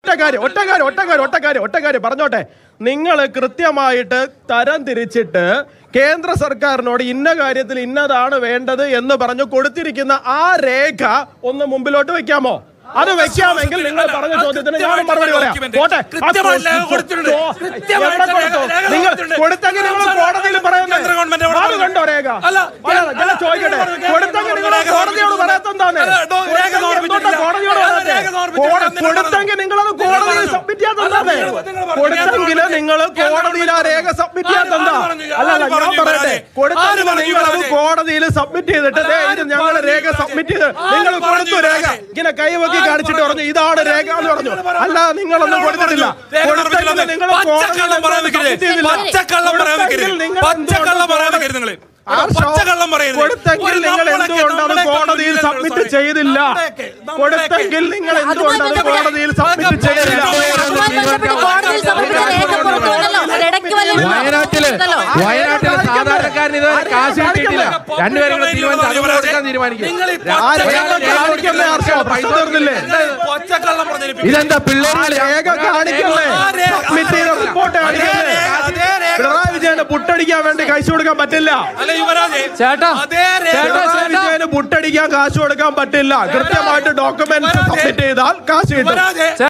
ഒറ്റ കാര്യം ഒറ്റ കാര്യം ഒറ്റ കാര്യം ഒറ്റ കാര്യം ഒറ്റ കാര്യം പറഞ്ഞോട്ടെ നിങ്ങൾ കൃത്യമായിട്ട് തരം തിരിച്ചിട്ട് കേന്ദ്ര സർക്കാരിനോട് ഇന്ന കാര്യത്തിൽ ഇന്നതാണ് വേണ്ടത് എന്ന് പറഞ്ഞു കൊടുത്തിരിക്കുന്ന ആ രേഖ ഒന്ന് മുമ്പിലോട്ട് വെക്കാമോ അത് വെക്കാമെങ്കിൽ നിങ്ങൾ പറഞ്ഞ ചോദ്യത്തിന് ഞാൻ മറുപടി പറയാം പോട്ടെ ആ കൃത്യമായ രേഖ ചോ- കൊടുത്തിട്ടുണ്ട്. ചോ- കൃത്യമായ എവിടെ കൊടുത്തു? രേഖ നിങ്ങൾ കൊടുത്തിട്ടുണ്ട്. കൊടുത്തെങ്കിൽ നിങ്ങൾ കോടതിയിൽ പറയുന്നത് കേന്ദ്ര ഗവൺമെന്റ് എവിടെ അത് പറഞ്ഞു? കണ്ടോ രേഖ അല്ല, അല്ല, ഞാൻ അല്ല, ചോദിക്കട്ടെ കേന്ദ്ര കൊടുത്തെങ്കിൽ നിങ്ങൾ രേഖ കോടതിയോട് പറയാത്തെന്താണ് അല്ല, ഡോ- രേഖ സമർപ്പിച്ചിട്ടില്ല. കോടതിയോട് അല്ല, പറയാത്തെ? രേഖ സമർപ്പിച്ചിട്ടില്ല. കോട- കൊടുത്തെങ്കിൽ നിങ്ങൾ അത് കോടതിയിൽ പറഞ്ഞു. സബ്മിറ്റ് ചെയ്യാത്തതാണ് അല്ല, നിങ്ങൾ- നിങ്ങൾ പറഞ്ഞു. കൊടുത്തെങ്കിൽ നിങ്ങൾ കേന്ദ്ര കോടതിയിൽ ആ രേഖ സബ്മിറ്റ് ആര് ചെയ്യാത്തതാ പറഞ്ഞു? അല്ല അല്ല ആര് ഞാൻ പറഞ്ഞു പറയട്ടെ ഇവരെ? കൊടുത്തെങ്കിൽ ആര് പറഞ്ഞു നിങ്ങൾ അത് ഇവരെ? കോടതിയിൽ സബ്മിറ്റ് ചെയ്തിട്ട് ദേ ഇത് ആര് ഞങ്ങൾ പറഞ്ഞു രേഖ ഇവരെ? സബ്മിറ്റ് ചെയ്ത് ആര് നിങ്ങൾ പറഞ്ഞു കൊടുത്തു രേഖ ഇവരെ? ഇങ്ങനെ കൈവക്കി ആര് കാണിച്ചിട്ട് പറഞ്ഞു? പറഞ്ഞു ഇതാണ് രേഖ എന്ന് പറഞ്ഞു അല്ല നിങ്ങളൊന്നും കൊടുത്തിട്ടില്ല രേഖ കൊടുത്തെങ്കിൽ സമർപ്പിച്ചില്ല. നിങ്ങൾ പച്ചക്കള്ളം പറയാൻ നിൽക്കരുത്. സബ്മിറ്റ് ചെയ്തില്ല. പച്ചക്കള്ളം പറയാൻ കൊടുത്തെങ്കിൽ നിൽക്കരുത്. നിങ്ങൾ പച്ചക്കള്ളം പറയാൻ എന്തുകൊണ്ട് നിൽക്കരുത് നിങ്ങള്. ആ പച്ചക്കള്ളം പറയരുത്. കൊടുത്തെങ്കിൽ ഒരു നിങ്ങൾ നമ്മളൊക്കെ- എന്തുകൊണ്ട് അത് നമ്മളൊക്കെ കോടതിയിൽ നമ്മളൊക്കെ സബ്മിറ്റ് sorry. ചെയ്തില്ല നമ്മളൊക്കെ- നമ്മളൊക്കെ- കൊടുത്തെങ്കിൽ നിങ്ങൾ എന്തുകൊണ്ട് അത് കോടതിയിൽ സബ്മിറ്റ് ചെയ്തില്ല അതുമായി ബന്ധപ്പെട്ട് കോടതിയിൽ സമർപ്പിച്ച രേഖ പുറത്തു വന്നല്ലോ അത് ഇടയ്ക്ക് വലിയ വയനാട്ടില് വയനാട്ടില് സാധാരണക്കാരന് ഇതുവരെ കാശ് കിട്ടിയിട്ടില്ല രണ്ടുപേരും കൂടെ തീരുമാനിച്ച് അതുകൊണ്ട് കൊടുക്കാൻ തീരുമാനിക്കും നിങ്ങൾ ഈ ആ രേഖ പച്ചക്കള്ളം കാണിക്കല്ലേ ആർക്കോ പ്രശ്നം തീർന്നില്ലേ പച്ചക്കള്ളം പ്രചരിപ്പിക്കും. ഇതെന്താ ആ പിള്ളേര് രേഖ കാണിക്കല്ലേ ആ രേഖ- സബ്മിറ്റ് ചെയ്ത റിപ്പോർട്ട് അതേ കാണിക്കല്ലേ രേഖ, അതേ രേഖ. പിണറായി വിജയന് പുട്ടടിക്കാൻ വേണ്ടി കാശ് കൊടുക്കാൻ പറ്റില്ല അല്ല യുവരാജേ ചേട്ടാ, അതേ രേഖ പിണറായി വിജയന് പുട്ടടിക്കാൻ കാശ് കൊടുക്കാൻ പറ്റില്ല കൃത്യമായിട്ട് ഡോക്യുമെന്റ്സ് സബ്മിറ്റ് ചെയ്താൽ കാശ് കിട്ടും യുവരാജേ